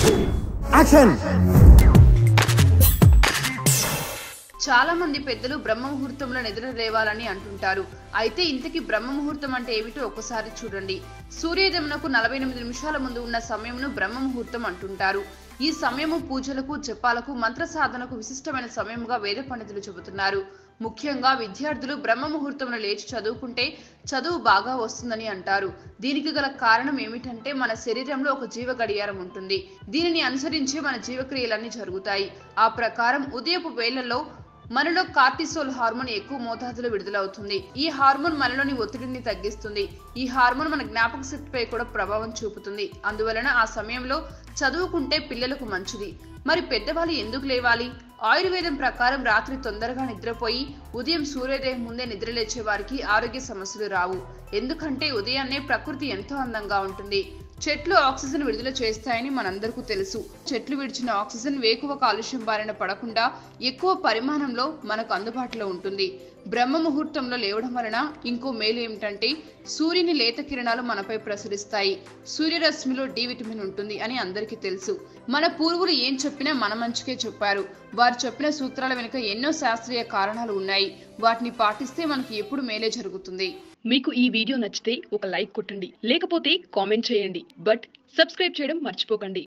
action చాలా మంది పెద్దలు బ్రహ్మ ముహూర్తంలో నిద్ర లేవాలని అంటుంటారు అయితే ఇంతకీ బ్రహ్మ ముహూర్తం అంటే ఏమిటో ఒకసారి చూడండి సూర్యోదయమునకు నలభై ఎనిమిది నిమిషాల ముందు ఉన్న సమయమును బ్రహ్మ ముహూర్తం అంటుంటారు ఈ సమయము పూజలకు జపాలకు మంత్ర సాధనకు విశిష్టమైన సమయముగా వేద పండితులు చెబుతున్నారు ముఖ్యంగా విద్యార్థులు బ్రహ్మ ముహూర్తంలో లేచి చదువుకుంటే చదువు బాగా వస్తుందని అంటారు దీనికి గల కారణం ఏమిటంటే మన శరీరంలో ఒక జీవ గడియారం ఉంటుంది దీనిని అనుసరించి మన జీవక్రియలన్నీ జరుగుతాయి ఆ ప్రకారం ఉదయపు వేళల్లో మనలో కార్టిసోల్ హార్మోన్ ఎక్కువ మోతాదులో విడుదలవుతుంది ఈ హార్మోన్ మనలోని ఒత్తిడిని తగ్గిస్తుంది ఈ హార్మోన్ మన జ్ఞాపక శక్తిపై కూడా ప్రభావం చూపుతుంది అందువలన ఆ సమయంలో చదువుకుంటే పిల్లలకు మంచిది మరి పెద్దవాళ్ళు ఎందుకు లేవాలి ఆయుర్వేదం ప్రకారం రాత్రి తొందరగా నిద్రపోయి ఉదయం సూర్యోదయం ముందే నిద్రలేచే వారికి ఆరోగ్య సమస్యలు రావు ఎందుకంటే ఉదయాన్నే ప్రకృతి ఎంతో అందంగా ఉంటుంది చెట్లు ఆక్సిజన్ విడుదల చేస్తాయని మనందరికీ తెలుసు చెట్లు విడిచిన ఆక్సిజన్ వేకువ కాలుష్యం బారిన పడకుండా ఎక్కువ పరిమాణంలో మనకు అందుబాటులో ఉంటుంది బ్రహ్మ ముహూర్తంలో లేవడం వలన ఇంకో మేలు ఏమిటంటే సూర్యుని లేత కిరణాలు మనపై ప్రసరిస్తాయి సూర్యరశ్మిలో డి విటమిన్ ఉంటుంది అని అందరికీ తెలుసు మన పూర్వులు ఏం చెప్పినా మన మంచికే చెప్పారు వారు చెప్పిన సూత్రాల వెనుక ఎన్నో శాస్త్రీయ కారణాలు ఉన్నాయి వాటిని పాటిస్తే మనకి ఎప్పుడు మేలే జరుగుతుంది మీకు ఈ వీడియో నచ్చితే ఒక లైక్ కొట్టండి లేకపోతే కామెంట్ చేయండి బట్ సబ్స్క్రైబ్ చేయడం మర్చిపోకండి